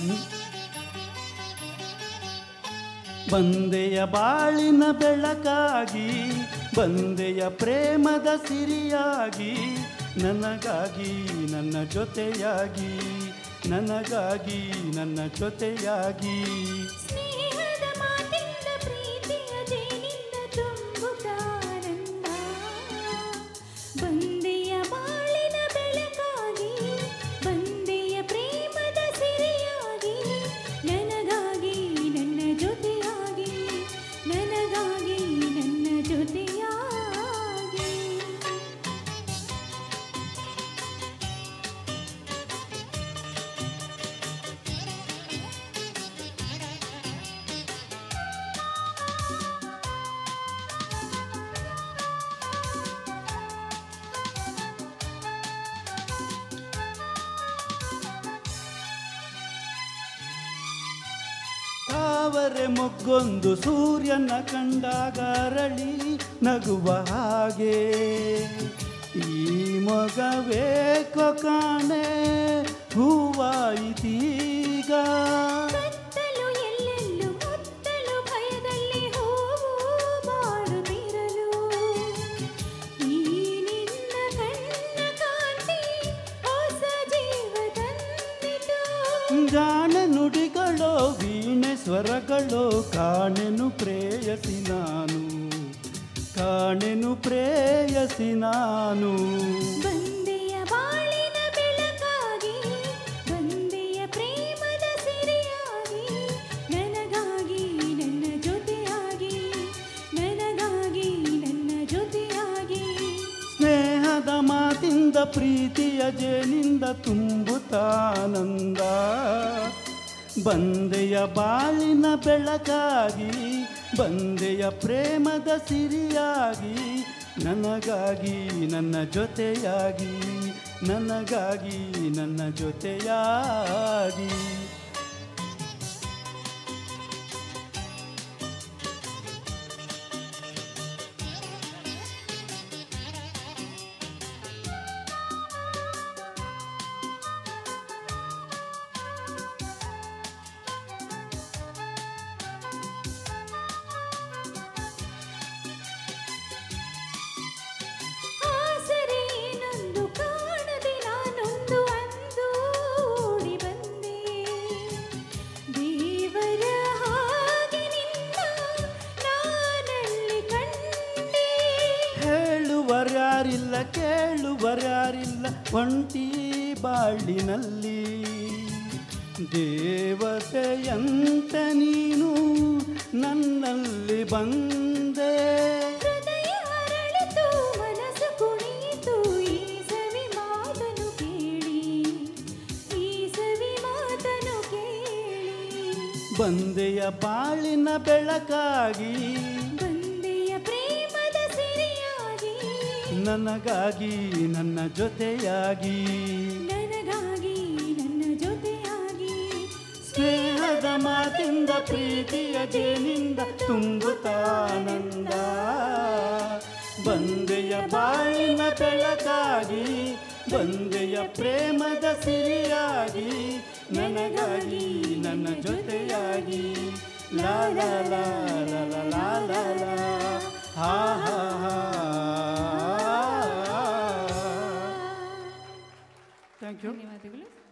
ಬಂದೆಯ ಬಾಳಿನ ಬೆಳಕಾಗಿ ಬಂದೆಯ ಪ್ರೇಮದ ಸಿರಿಯಾಗಿ ನನಗಾಗಿ ನನ್ನ ಜೊತೆಯಾಗಿ ನನಗಾಗಿ ನನ್ನ ಜೊತೆಯಾಗಿ ಸ್ನೇಹದ ಮಾತಿಂದ ಪ್ರೀತಿಯ ಜೇನಿಂದ ತುಂಬುತ್ತಾನಂದ ಬಂದೆಯ ಬಾಳಿನ ಬೆಳಕಾಗಿ ಬಂದೆಯ ಪ್ರೇಮದ ಸಿರಿಯಾಗಿ ನನಗಾಗಿ ನನ್ನ ಜೊತೆಯಾಗಿ ನನಗಾಗಿ ನನ್ನ ಜೊತೆಯಾಗಿ ತಾವರೆ ಮೊಗ್ಗೊಂದು ಸೂರ್ಯನ ಕಂಡಾಗ ಅರಳಿ ನಗುವ ಹಾಗೆ ಈ ಮೊಗವೇಕೋ ಕಾಣೆ ಹೂವಾಯಿತೀಗ ಕತ್ತಲು ಎಲ್ಲೆಲ್ಲೂ ಮುತ್ತಲು ಭಯದಲ್ಲಿ ಹೂವು ಬಾಡುತ್ತಿರಲು ಈ ನಿನ್ನ ಕಣ್ಣ ಕಾಂತಿ ಹೊಸ ಜೀವ ತಂದಿತು ಜಾಣ ನುಡಿಗಳೋ ವೀಣೆ ಸ್ವರಗಳೋ ಕಾಣೆನು ಪ್ರೇಯಸಿ ನಾನು ಕಾಣೆನು ಪ್ರೇಯಸಿ ನಾನು ಬಂದೆಯ ಬಾಳಿನ ಬೆಳಕಾಗಿ ಬಂದೆಯ ಪ್ರೇಮದ ಸಿರಿಯಾಗಿ ನನಗಾಗಿ ನನ್ನ ಜೊತೆಯಾಗಿ ನನಗಾಗಿ ನನ್ನ ಜೊತೆಯಾಗಿ ಸ್ನೇಹದ ಮಾತಿಂದ ಪ್ರೀತಿಯ ಜೇನಿಂದ ತುಂಬುತ್ತಾನಂದ ಬಂದೆಯ ಬಾಳಿನ ಬೆಳಕಾಗಿ ಬಂದೆಯ ಪ್ರೇಮದ ಸಿರಿಯಾಗಿ ನನಗಾಗಿ ನನ್ನ ಜೊತೆಯಾಗಿ ನನಗಾಗಿ ನನ್ನ ಜೊತೆಯಾಗಿ ಆಸರೆ ಏನೊಂದು ಕಾಣದೆ ನಾನೊಂದು ಅಂದು ಓಡಿ ಬಂದೆ ದೇವರ ಹಾಗೆ ನಿನ್ನ ನಾನಲ್ಲಿ ಕಂಡೆ ಹೇಳುವರ್ಯಾರಿಲ್ಲ ಕೇಳುವರ್ಯಾರಿಲ್ಲ ಒಂಟಿ ಬಾಳಿನಲ್ಲಿ ದೇವತೆಯಂತೆ ನೀನು ನನ್ನಲ್ಲಿ ಬಂದೆ ಹೃದಯ ಅರಳಿತು ಮನಸ್ಸು ಕುಣಿಯಿತು ಈ ಸವಿ ಮಾತನು ಕೇಳಿ ಈ ಸವಿ ಮಾತನು ಕೇಳಿ ಬಂದೆಯ ಬಾಳಿನ ಬೆಳಕಾಗಿ ಬಂದೆಯ ಪ್ರೇಮದ ಸಿರಿಯಾಗಿ ನನಗಾಗಿ ನನ್ನ ಜೊತೆಯಾಗಿ ನನಗಾಗಿ ನನ್ನ ಜೊತೆಯಾಗಿ ಸ್ನೇಹದ ಮಾತಿಂದ ಪ್ರೀತಿಯ ಜೇನಿಂದ ತುಂಬುತ್ತಾನಂದ ಬಂದೆಯ ಬಾಳಿನ ಬೆಳಕಾಗಿ ಬಂದೆಯ ಪ್ರೇಮದ ಸಿರಿಯಾಗಿ ನನಗಾಗಿ ನನ್ನ ಜೊತೆಯಾಗಿ ಲಾ ಲಾ ಲಾ ಲಾ ಲಾ ಲಾ ಲಾ ಲಾ ಹಾ ಹಾ ಹಾ ಥ್ಯಾಂಕ್ ಯು ಧನ್ಯವಾದಗಳು